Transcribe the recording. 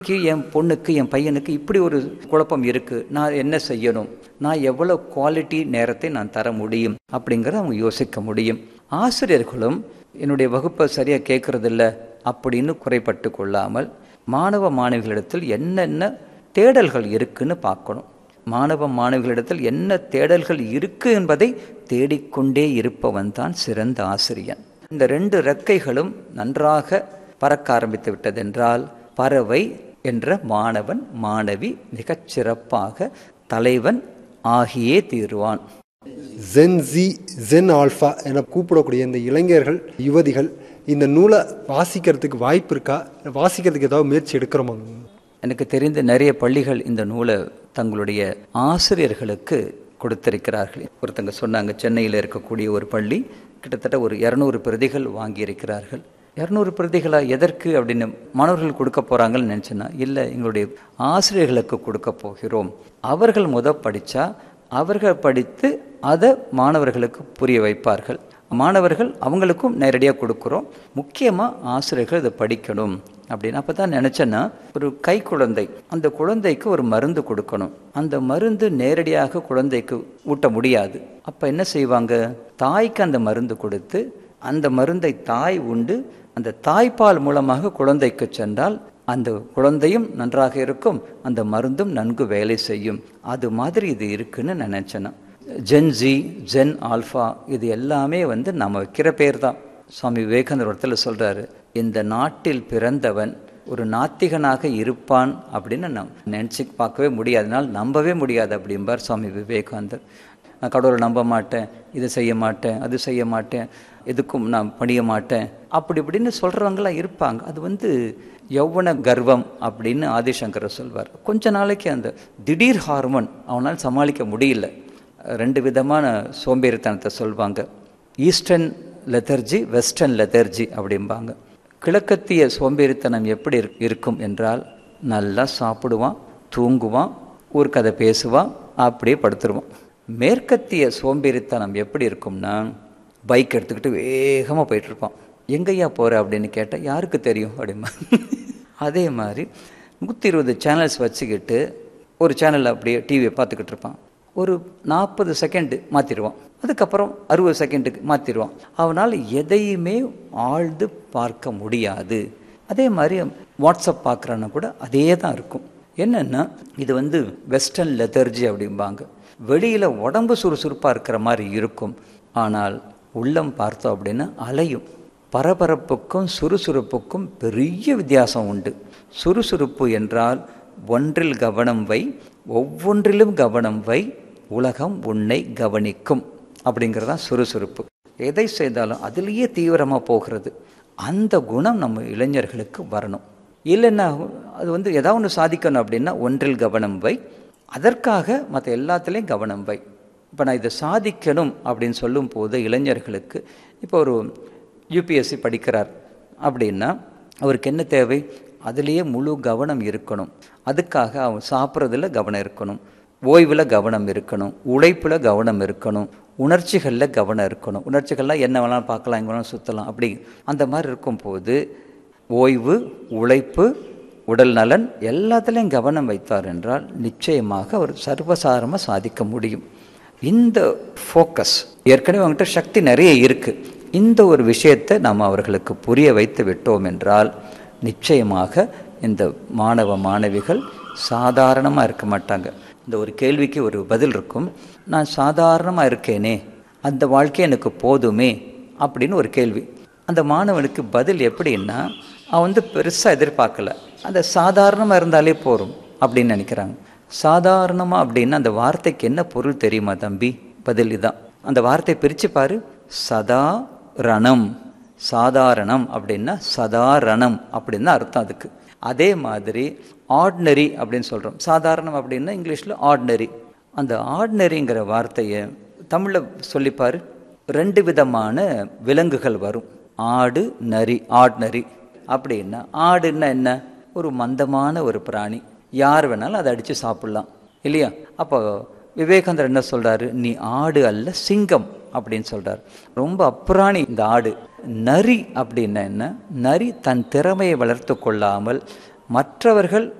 இன்னைக்கு என் பொண்ணுக்கு என் பையனுக்கு இப்படி ஒரு குழப்பம் இருக்கு நான் என்ன செய்யணும் நான் எவ்வளவு குவாலிட்டி நேரத்தை நான் தர முடியும் அப்படிங்கிறத அவங்க யோசிக்க முடியும் ஆசிரியர்களும் என்னுடைய வகுப்பை சரியா கேட்கறதில்ல அப்படின்னு குறைப்பட்டு கொள்ளாமல் மாணவ மாணவிகளிடத்தில் என்னென்ன தேடல்கள் இருக்குன்னு பார்க்கணும் மாணவ மாணவிகளிடத்தில் என்ன தேடல்கள் இருக்கு என்பதை தேடிக்கொண்டே இருப்பவன் தான் சிறந்த ஆசிரியன் இந்த ரெண்டு ரெக்கைகளும் நன்றாக பறக்க ஆரம்பித்து விட்டதென்றால் பறவை என்ற மாணவன் மாணவி மிகச் சிறப்பாக தலைவன் ஆகியே தீருவான் ஜென் ஜி ஜென் ஆல்ஃபா என கூப்பிடக்கூடிய இந்த இளைஞர்கள் யுவதிகள் இந்த நூலை வாசிக்கிறதுக்கு வாய்ப்பு இருக்கா வாசிக்கிறதுக்கு ஏதாவது முயற்சி எடுக்கிறோமா எனக்கு தெரிந்த நிறைய பள்ளிகள் இந்த நூலை தங்களுடைய ஆசிரியர்களுக்கு கொடுத்திருக்கிறார்கள் ஒருத்தங்க சொன்னாங்க சென்னையில் இருக்கக்கூடிய ஒரு பள்ளி கிட்டத்தட்ட ஒரு இரநூறு பிரதிகள் வாங்கியிருக்கிறார்கள் இரநூறு பிரதிகளா எதற்கு அப்படின்னு மாணவர்கள் கொடுக்க போறாங்கன்னு நினச்சேன்னா இல்லை எங்களுடைய ஆசிரியர்களுக்கு கொடுக்க போகிறோம் அவர்கள் முத படித்தா அவர்கள் படித்து அதை மாணவர்களுக்கு புரிய வைப்பார்கள் மாணவர்கள் அவங்களுக்கும் நேரடியாக கொடுக்குறோம் முக்கியமாக ஆசிரியர்கள் இதை படிக்கணும் அப்படின்னு அப்போ தான் நினச்சேன்னா ஒரு கை குழந்தை அந்த குழந்தைக்கு ஒரு மருந்து கொடுக்கணும் அந்த மருந்து நேரடியாக குழந்தைக்கு ஊட்ட முடியாது அப்போ என்ன செய்வாங்க தாய்க்கு அந்த மருந்து கொடுத்து அந்த மருந்தை தாய் உண்டு அந்த தாய்ப்பால் மூலமாக குழந்தைக்கு சென்றால் அந்த குழந்தையும் நன்றாக இருக்கும் அந்த மருந்தும் நன்கு வேலை செய்யும் அது மாதிரி இது இருக்குன்னு நினைச்சேன் ஜென் ஜி ஜென் ஆல்ஃபா இது எல்லாமே வந்து நம்ம வைக்கிற பேர் தான் சுவாமி விவேகானந்தர் இடத்துல சொல்றாரு இந்த நாட்டில் பிறந்தவன் ஒரு நாத்திகனாக இருப்பான் அப்படின்னு நம் நினச்சி பார்க்கவே முடியாதனால் நம்பவே முடியாது அப்படிம்பார் சுவாமி விவேகானந்தர் நான் கடவுளை நம்ப மாட்டேன் இதை செய்ய மாட்டேன் அது செய்ய மாட்டேன் எதுக்கும் நான் பணிய மாட்டேன் அப்படி இப்படின்னு சொல்கிறவங்களாம் இருப்பாங்க அது வந்து யௌவன கர்வம் அப்படின்னு ஆதிசங்கர் சொல்வார் கொஞ்ச நாளைக்கு அந்த திடீர் ஹார்மோன் அவனால் சமாளிக்க முடியல ரெண்டு விதமான சோம்பேறித்தனத்தை சொல்வாங்க ஈஸ்டர்ன் லெதர்ஜி வெஸ்டர்ன் லெதர்ஜி அப்படிம்பாங்க கிழக்கத்திய சோம்பேறித்தனம் எப்படி இருக்கும் என்றால் நல்லா சாப்பிடுவான் தூங்குவான் ஒரு கதை பேசுவான் அப்படியே படுத்துருவான் மேற்கத்திய சோம்பேறித்தனம் எப்படி இருக்கும்னா பைக் எடுத்துக்கிட்டு வேகமாக போயிட்டுருப்பான் எங்கய்யா போகிற அப்படின்னு கேட்டால் யாருக்கு தெரியும் அப்படிமா அதே மாதிரி நூற்றி இருபது சேனல்ஸ் வச்சுக்கிட்டு ஒரு சேனலில் அப்படியே டிவியை பார்த்துக்கிட்டு இருப்பான் ஒரு நாற்பது செகண்டு மாற்றிடுவான் அதுக்கப்புறம் அறுபது செகண்டுக்கு மாற்றிடுவான் அவனால் எதையுமே ஆழ்ந்து பார்க்க முடியாது அதே மாதிரி வாட்ஸ்அப் பார்க்குறான்னா கூட அதே தான் இருக்கும் என்னென்னா இது வந்து வெஸ்டர்ன் லெதர்ஜி அப்படிம்பாங்க வெளியில் உடம்பு சுறுசுறுப்பாக இருக்கிற மாதிரி இருக்கும் ஆனால் உள்ளம் பார்த்தோம் அப்படின்னா அலையும் பரபரப்புக்கும் சுறுசுறுப்புக்கும் பெரிய வித்தியாசம் உண்டு சுறுசுறுப்பு என்றால் ஒன்றில் கவனம் வை ஒவ்வொன்றிலும் கவனம் வை உலகம் உன்னை கவனிக்கும் அப்படிங்கிறதான் சுறுசுறுப்பு எதை செய்தாலும் அதுலேயே தீவிரமாக போகிறது அந்த குணம் நம்ம இளைஞர்களுக்கு வரணும் இல்லைன்னா அது வந்து ஏதாவது ஒன்று சாதிக்கணும் அப்படின்னா ஒன்றில் கவனம் வை அதற்காக மற்ற எல்லாத்துலேயும் கவனம் வை இப்போ நான் இதை சாதிக்கணும் அப்படின்னு சொல்லும் போது இளைஞர்களுக்கு இப்போ ஒரு யூபிஎஸ்சி படிக்கிறார் அப்படின்னா அவருக்கு என்ன தேவை அதுலேயே முழு கவனம் இருக்கணும் அதுக்காக அவன் சாப்பிட்றதுல கவனம் இருக்கணும் ஓய்வில் கவனம் இருக்கணும் உழைப்பில் கவனம் இருக்கணும் உணர்ச்சிகளில் கவனம் இருக்கணும் உணர்ச்சிகள்லாம் என்ன வேணாலும் பார்க்கலாம் எங்கே வேணாலும் சுற்றலாம் அப்படி அந்த மாதிரி இருக்கும்போது ஓய்வு உழைப்பு உடல் நலன் எல்லாத்துலேயும் கவனம் வைத்தார் என்றால் நிச்சயமாக அவர் சர்வசாரமாக சாதிக்க முடியும் இந்த ஃபோக்கஸ் ஏற்கனவே அவங்ககிட்ட சக்தி நிறைய இருக்குது இந்த ஒரு விஷயத்தை நாம் அவர்களுக்கு புரிய வைத்து விட்டோம் என்றால் நிச்சயமாக இந்த மாணவ மாணவிகள் சாதாரணமாக இருக்க மாட்டாங்க இந்த ஒரு கேள்விக்கு ஒரு பதில் இருக்கும் நான் சாதாரணமாக இருக்கேனே அந்த வாழ்க்கை எனக்கு போதுமே அப்படின்னு ஒரு கேள்வி அந்த மாணவனுக்கு பதில் எப்படின்னா அவன் வந்து பெருசாக எதிர்பார்க்கல அந்த சாதாரணமாக இருந்தாலே போகும் அப்படின்னு நினைக்கிறாங்க சாதாரணமாக அப்படின்னா அந்த வார்த்தைக்கு என்ன பொருள் தெரியுமா தம்பி பதில் இதான் அந்த வார்த்தை பிரித்து பாரு சதா ரணம் சாதாரணம் அப்படின்னா சதாரணம் அப்படின்னு அர்த்தம் அதுக்கு அதே மாதிரி ஆர்டினரி அப்படின்னு சொல்கிறோம் சாதாரணம் அப்படின்னா இங்கிலீஷில் ஆர்டினரி அந்த ஆர்டினரிங்கிற வார்த்தையை தமிழில் சொல்லிப்பாரு ரெண்டு விதமான விலங்குகள் வரும் ஆடு நரி ஆர்டினரி அப்படின்னா ஆடுன்னா என்ன ஒரு மந்தமான ஒரு பிராணி யார் வேணாலும் அதை அடித்து சாப்பிட்லாம் இல்லையா அப்போ விவேகானந்தர் என்ன சொல்றாரு நீ ஆடு அல்ல சிங்கம் அப்படின்னு சொல்றார் ரொம்ப அப்புறாணி இந்த ஆடு நரி அப்படின்னா என்ன நரி தன் திறமையை வளர்த்து கொள்ளாமல் மற்றவர்கள்